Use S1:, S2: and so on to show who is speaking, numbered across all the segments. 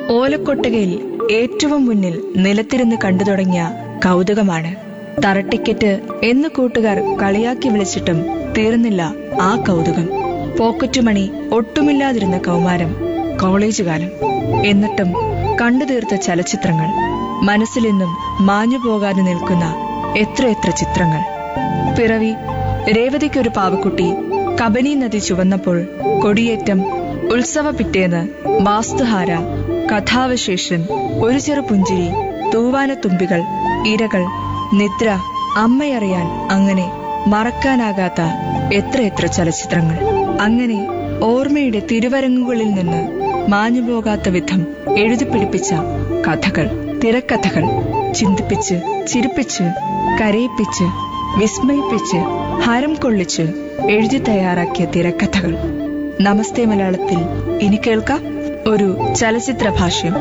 S1: ഓലക്കൊട്ടകയിൽ ഏറ്റവും മുന്നിൽ നിലത്തിരുന്ന് കണ്ടു തുടങ്ങിയ കൗതുകമാണ് തറട്ടിക്കറ്റ് എന്ന് കൂട്ടുകാർ കളിയാക്കി വിളിച്ചിട്ടും തീർന്നില്ല ആ കൗതുകം പോക്കറ്റ് മണി ഒട്ടുമില്ലാതിരുന്ന കൗമാരം കോളേജ് കാലം എന്നിട്ടും കണ്ടു തീർത്ത ചലച്ചിത്രങ്ങൾ മനസ്സിലെന്നും മാഞ്ഞു പോകാതെ നിൽക്കുന്ന എത്രയെത്ര ചിത്രങ്ങൾ പിറവി രേവതിക്കൊരു പാവക്കുട്ടി കബനി നദി ചുവന്നപ്പോൾ കൊടിയേറ്റം ഉത്സവ പിറ്റേന്ന് വാസ്തുഹാര കഥാവശേഷൻ ഒരു ചെറു പുഞ്ചിരി തൂവാനത്തുമ്പികൾ ഇരകൾ നിദ്ര അമ്മയറിയാൻ അങ്ങനെ മറക്കാനാകാത്ത എത്രയെത്ര ചലച്ചിത്രങ്ങൾ അങ്ങനെ ഓർമ്മയുടെ തിരുവരങ്ങുകളിൽ നിന്ന് മാഞ്ഞുപോകാത്ത വിധം എഴുതിപ്പിടിപ്പിച്ച കഥകൾ തിരക്കഥകൾ ചിന്തിപ്പിച്ച് ചിരിപ്പിച്ച് കരയിപ്പിച്ച് വിസ്മയിപ്പിച്ച് ഹരം കൊള്ളിച്ച് എഴുതി തയ്യാറാക്കിയ തിരക്കഥകൾ നമസ്തേ മലയാളത്തിൽ ഇനി കേൾക്കാം ഒരു ചലച്ചിത്ര ഭാഷ്യം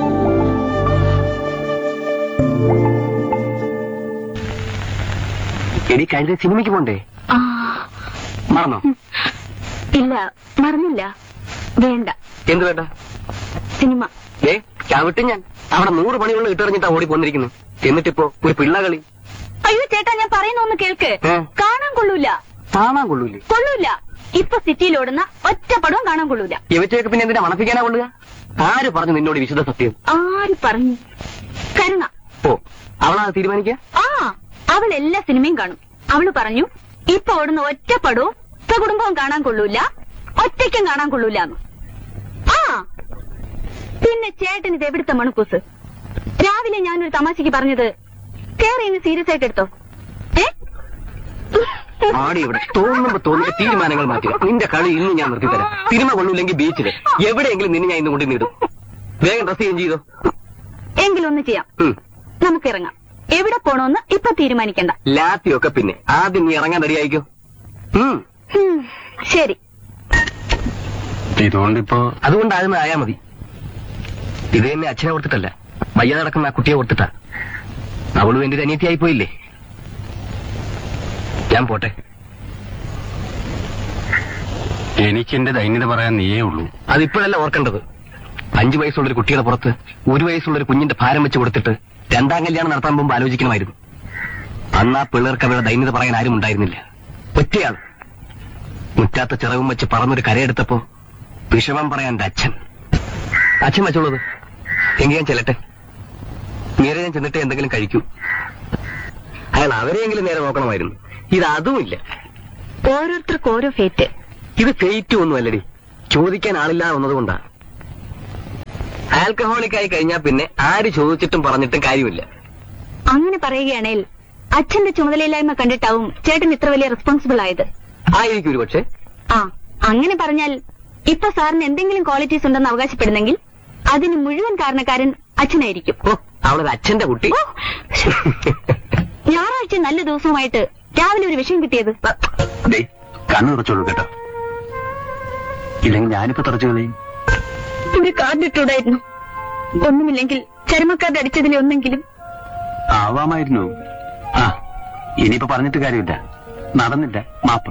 S2: എടി കഴിഞ്ഞ സിനിമയ്ക്ക് പോണ്ടേ
S3: ആ
S2: മറന്നോ
S3: ഇല്ല മറന്നില്ല വേണ്ട
S2: എന്ത് വേണ്ട
S3: സിനിമ
S2: ഏ ചവിട്ട് ഞാൻ അവിടെ നൂറ് പണികൾ ഇട്ടെറിഞ്ഞിട്ടാ ഓടി പോന്നിരിക്കുന്നു എന്നിട്ടിപ്പോ ഒരു പിള്ളകളി
S3: അയ്യോ ചേട്ടാ ഞാൻ പറയുന്ന ഒന്ന് കേൾക്ക്
S2: ഏ?
S3: കാണാൻ കൊള്ളൂല
S2: കാണാൻ കൊള്ളൂലേ
S3: കൊള്ളൂല ഇപ്പൊ സിറ്റിയിൽ ഓടുന്ന ഒറ്റ പടവും കാണാൻ കൊള്ളൂല
S2: ഇവറ്റയൊക്കെ പിന്നെ എന്തിനാ മണപ്പിക്കാനാ കൊള്ളുക ആര് പറഞ്ഞു നിന്നോട് വിശുദ്ധ സത്യം
S3: ആര് പറഞ്ഞു കരുണ
S2: ഓ അവളാ തീരുമാനിക്കുക
S3: ആ അവൾ എല്ലാ സിനിമയും കാണും അവള് പറഞ്ഞു ഇപ്പൊ ഓടുന്ന ഒറ്റ പടവും ഇപ്പൊ കുടുംബവും കാണാൻ കൊള്ളൂല ഒറ്റയ്ക്കും കാണാൻ കൊള്ളൂലെന്ന് ആ പിന്നെ ചേട്ടൻ ഇത് എവിടുത്തെ മണക്കൂസ് രാവിലെ ഞാനൊരു തമാശക്ക് പറഞ്ഞത് കേറി ഇന്ന് സീരിയസ് ആയിട്ട് എടുത്തോ ഏ
S2: ആടി ഇവിടെ തോന്നുമ്പോ തോന്നിയ തീരുമാനങ്ങൾ മാറ്റുക നിന്റെ കളി ഇന്ന് ഞാൻ നിർത്തിത്തരാം സിനിമ കൊള്ളൂല്ലെങ്കിൽ ബീച്ചില് എവിടെയെങ്കിലും നിന്നെ ഞാൻ ഇന്ന് കൊണ്ട് നീടും വേഗം ഡ്രസ് ചെയ്യും ചെയ്തോ
S3: എങ്കിലൊന്ന് ചെയ്യാം
S2: ഉം.
S3: നമുക്ക് ഇറങ്ങാം എവിടെ പോണോന്ന് ഇപ്പൊ തീരുമാനിക്കണ്ട
S2: ലാത്തിയൊക്കെ പിന്നെ ആദ്യം നീ ഇറങ്ങാൻ റെഡിയായിക്കോ ഉം
S3: ഉം, ശരി
S2: ഇതുകൊണ്ടിപ്പോ അതുകൊണ്ടാകുന്ന ആയാ മതി ഇത് തന്നെ അച്ഛനെ ഓർത്തിട്ടല്ല വയ്യ നടക്കുന്ന ആ കുട്ടിയെ ഓർത്തിട്ടാ അവളും എന്റെ ഒരു അനിയത്തിയായി പോയില്ലേ ഞാൻ പോട്ടെ
S4: എനിക്ക് എന്റെ ദൈന്യത പറയാൻ നീയേ ഉള്ളൂ
S2: അതിപ്പോഴല്ല ഓർക്കേണ്ടത് അഞ്ചു വയസ്സുള്ളൊരു കുട്ടിയുടെ പുറത്ത് ഒരു വയസ്സുള്ളൊരു കുഞ്ഞിന്റെ ഭാരം വെച്ച് കൊടുത്തിട്ട് രണ്ടാം കല്യാണം നടത്താൻ പോകുമ്പോൾ ആലോചിക്കണമായിരുന്നു അന്ന് ആ പിള്ളേർക്ക് അവരുടെ ദൈന്യത പറയാൻ ആരും ഉണ്ടായിരുന്നില്ല ഒറ്റയാൾ മുറ്റാത്ത ചിറവും വെച്ച് പറന്നൊരു കരയെടുത്തപ്പോ വിഷമം പറയാൻ എന്റെ അച്ഛൻ അച്ഛൻ വെച്ചോളത് എങ്കിൽ ഞാൻ ചെല്ലട്ടെ നേരെ ഞാൻ ചെന്നിട്ട് എന്തെങ്കിലും കഴിക്കൂ അയാൾ അവരെയെങ്കിലും നേരെ നോക്കണമായിരുന്നു ഇത് അതുമില്ല
S3: ഓരോരുത്തർക്ക് ഓരോ ഫേറ്റ്
S2: ഇത് ഫെയ്റ്റ് ഒന്നുമല്ലടി ചോദിക്കാൻ ആളില്ല എന്നതുകൊണ്ടാ ആൽക്കഹോളിക് ആയി കഴിഞ്ഞാൽ പിന്നെ ആര് ചോദിച്ചിട്ടും പറഞ്ഞിട്ടും കാര്യമില്ല
S3: അങ്ങനെ പറയുകയാണെങ്കിൽ അച്ഛന്റെ ചുമതലയില്ലായ്മ കണ്ടിട്ടാവും ചേട്ടൻ ഇത്ര വലിയ റെസ്പോൺസിബിൾ ആയത്
S2: ആയിരിക്കും ഒരു പക്ഷേ
S3: ആ അങ്ങനെ പറഞ്ഞാൽ ഇപ്പൊ സാറിന് എന്തെങ്കിലും ക്വാളിറ്റീസ് ഉണ്ടെന്ന് അവകാശപ്പെടുന്നെങ്കിൽ അതിന് മുഴുവൻ കാരണക്കാരൻ അച്ഛനായിരിക്കും
S2: ഓ അവളൊരു അച്ഛന്റെ കുട്ടി
S3: ഓ, ഞായറാഴ്ച നല്ല ദിവസവുമായിട്ട് രാവിലെ ഒരു വിഷയം കിട്ടിയത്
S4: ദേ കണ്ണു തുറച്ചോളൂ കേട്ടോ ഇല്ലെങ്കിൽ ഞാനിപ്പോ തുറച്ചു കളയും
S3: ഒരു കാർഡ് ഇട്ടൂടായിരുന്നു ഒന്നുമില്ലെങ്കിൽ ചരമക്കാർഡ് അടിച്ചതിലെ ഒന്നെങ്കിലും
S4: ആവാമായിരുന്നു ആ ഇനിയിപ്പോ പറഞ്ഞിട്ട് കാര്യമില്ല നടന്നില്ല മാപ്പ്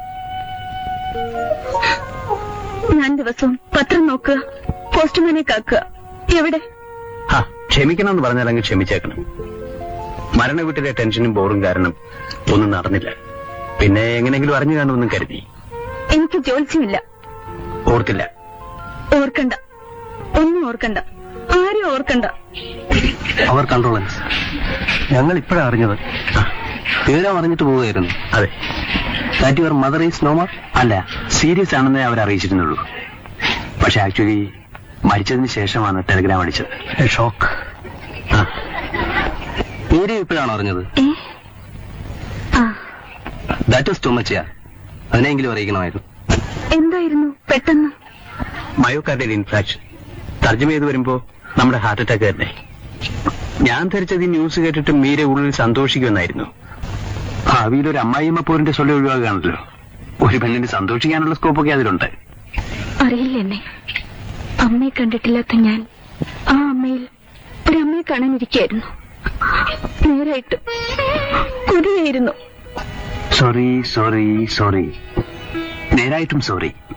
S3: ഞാൻ ദിവസവും പത്രം നോക്കുക പോസ്റ്റ്മാനെ കാക്കുക എവിടെ
S4: ആ ക്ഷമിക്കണമെന്ന് പറഞ്ഞാൽ അങ്ങ് ക്ഷമിച്ചേക്കണം മരണ വീട്ടിലെ ടെൻഷനും ബോറും കാരണം ഒന്നും നടന്നില്ല പിന്നെ എങ്ങനെയെങ്കിലും അറിഞ്ഞു കാണുമെന്നും കരുതി
S3: എനിക്ക് ജോത്സ്യമില്ല
S4: ഓർത്തില്ല
S3: ഓർക്കണ്ട ഒന്നും ഓർക്കണ്ട ആരും ഓർക്കണ്ട
S4: അവർ കൺട്രോളൻസ് ഞങ്ങൾ ഇപ്പോഴാണ് അറിഞ്ഞത് തീരം അറിഞ്ഞിട്ട് പോവുകയായിരുന്നു അതെ that your mother is normal അല്ല സീരിയസ് ആണെന്നേ അവർ അറിയിച്ചിരുന്നുള്ളൂ പക്ഷെ ആക്ച്വലി മരിച്ചതിന് ശേഷമാണ് ടെലിഗ്രാം അടിച്ചത് ഷോക്ക് തീരെ ഇപ്പോഴാണ് അറിഞ്ഞത്
S3: ഏ ആ
S2: ദാറ്റ് വാസ് ടു മച്ച് അതിനെങ്കിലും അറിയിക്കണമായിരുന്നു
S3: എന്തായിരുന്നു പെട്ടെന്ന്
S4: മയോകാർഡിയൽ ഇൻഫ്രാക്ഷൻ തർജ്ജമ ചെയ്ത് വരുമ്പോ നമ്മുടെ ഹാർട്ട് അറ്റാക്ക് തന്നെ ഞാൻ ധരിച്ചത് ഈ ന്യൂസ് കേട്ടിട്ട് മീര ഉള്ളിൽ സന്തോഷിക്കുമെന്നായിരുന്നു ഭാവിയിൽ ഒരു അമ്മായിയമ്മ പോരിന്റെ സ്വല്ലം ഒഴിവാക്കുകയാണല്ലോ ഒരു പെണ്ണിന് സന്തോഷിക്കാനുള്ള സ്കോപ്പൊക്കെ അതിലുണ്ട്
S3: അറിയില്ല എന്നെ അമ്മയെ കണ്ടിട്ടില്ലാത്ത ഞാൻ ആ അമ്മയിൽ ഒരമ്മയെ കാണാനിരിക്കായിരുന്നു നേരായിട്ട് കൊതിയായിരുന്നു
S4: സോറി സോറി സോറി നേരായിട്ടും സോറി